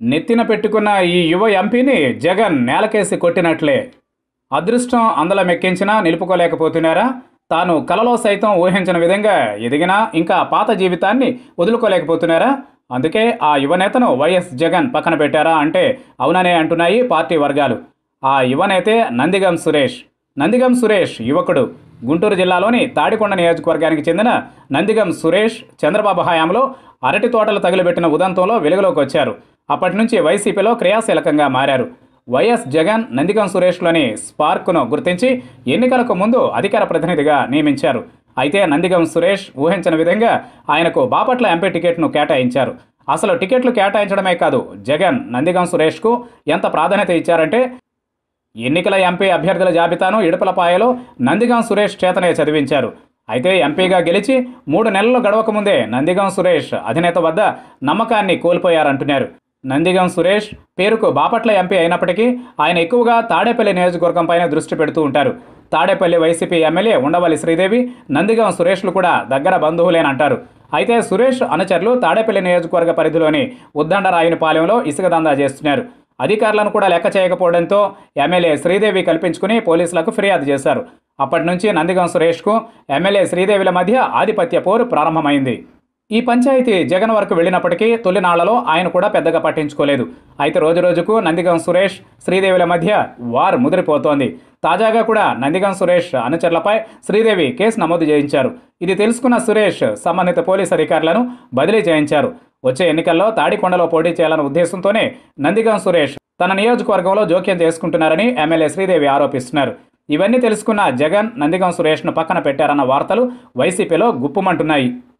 నెత్తిన పెట్టుకున్న ఈ యువ ఎంపీని జగన్ నేలకేసి కొట్టినట్లే అదృష్టం అందలం ఎక్కించినా నిలుపుకోలేకపోతున్నారా తాను కలలో సైతం ఊహించిన విధంగా ఎదిగినా ఇంకా పాత జీవితాన్ని వదులుకోలేకపోతున్నారా అందుకే ఆ యువనేతను వైఎస్ జగన్ పక్కన పెట్టారా అంటే అవుననే అంటున్నాయి పార్టీ వర్గాలు ఆ యువనేతే నందిగం సురేష్ నందిగం సురేష్ యువకుడు గుంటూరు జిల్లాలోని తాడికొండ నియోజకవర్గానికి చెందిన నందిగం సురేష్ చంద్రబాబు హయాంలో అరటి తోటలు తగులుబెట్టిన ఉదంతంలో వెలుగులోకి వచ్చారు అప్పటి నుంచి వైసీపీలో క్రియాశీలకంగా మారారు వైఎస్ జగన్ నందిగం సురేష్లోని స్పార్క్ను గుర్తించి ఎన్నికలకు ముందు అధికార ప్రతినిధిగా నియమించారు అయితే నందిగం సురేష్ ఊహించిన విధంగా ఆయనకు బాపట్ల ఎంపీ టికెట్ను కేటాయించారు అసలు టికెట్లు కేటాయించడమే కాదు జగన్ నందిగం సురేష్కు ఎంత ప్రాధాన్యత ఇచ్చారంటే ఎన్నికల ఎంపీ అభ్యర్థుల జాబితాను ఇడుపులపాయలో నందిగం సురేష్ చేతనే చదివించారు అయితే ఎంపీగా గెలిచి మూడు నెలలు గడవకముందే నందిగం సురేష్ అధినేత వద్ద నమ్మకాన్ని కోల్పోయారంటున్నారు నందిగం సురేష్ పేరుకు బాపట్ల ఎంపీ అయినప్పటికీ ఆయన ఎక్కువగా తాడేపల్లి నియోజకవర్గంపైనే దృష్టి పెడుతూ ఉంటారు తాడేపల్లి వైసీపీ ఎమ్మెల్యే ఉండవల్లి శ్రీదేవి నందిగం సురేష్లు కూడా దగ్గర బంధువులేనంటారు అయితే సురేష్ అనుచరులు తాడేపల్లి నియోజకవర్గ పరిధిలోని ఉద్దండరాయునిపాలెంలో ఇసుక దందా చేస్తున్నారు అధికారులను కూడా లెక్క చేయకపోవడంతో ఎమ్మెల్యే శ్రీదేవి కల్పించుకుని పోలీసులకు ఫిర్యాదు చేశారు అప్పటి నుంచి నందిగం సురేష్కు ఎమ్మెల్యే శ్రీదేవిల మధ్య ఆధిపత్య పోరు ప్రారంభమైంది ఈ పంచాయతీ జగన్ వరకు వెళ్ళినప్పటికీ తొలినాళ్లలో ఆయన కూడా పెద్దగా పట్టించుకోలేదు అయితే రోజురోజుకు నందిగం సురేష్ శ్రీదేవిల మధ్య వార్ ముదిరిపోతోంది తాజాగా కూడా నందిగం సురేష్ అనుచరులపై శ్రీదేవి కేసు నమోదు చేయించారు ఇది తెలుసుకున్న సురేష్ సంబంధిత పోలీస్ అధికారులను బదిలీ చేయించారు వచ్చే ఎన్నికల్లో తాడికొండలో పోటీ చేయాలన్న ఉద్దేశంతోనే నందిగం సురేష్ తన నియోజకవర్గంలో జోక్యం చేసుకుంటున్నారని ఎమ్మెల్యే శ్రీదేవి ఆరోపిస్తున్నారు ఇవన్నీ తెలుసుకున్న జగన్ నందిగం సురేష్ను పక్కన పెట్టారన్న వార్తలు వైసీపీలో గుప్పుమంటున్నాయి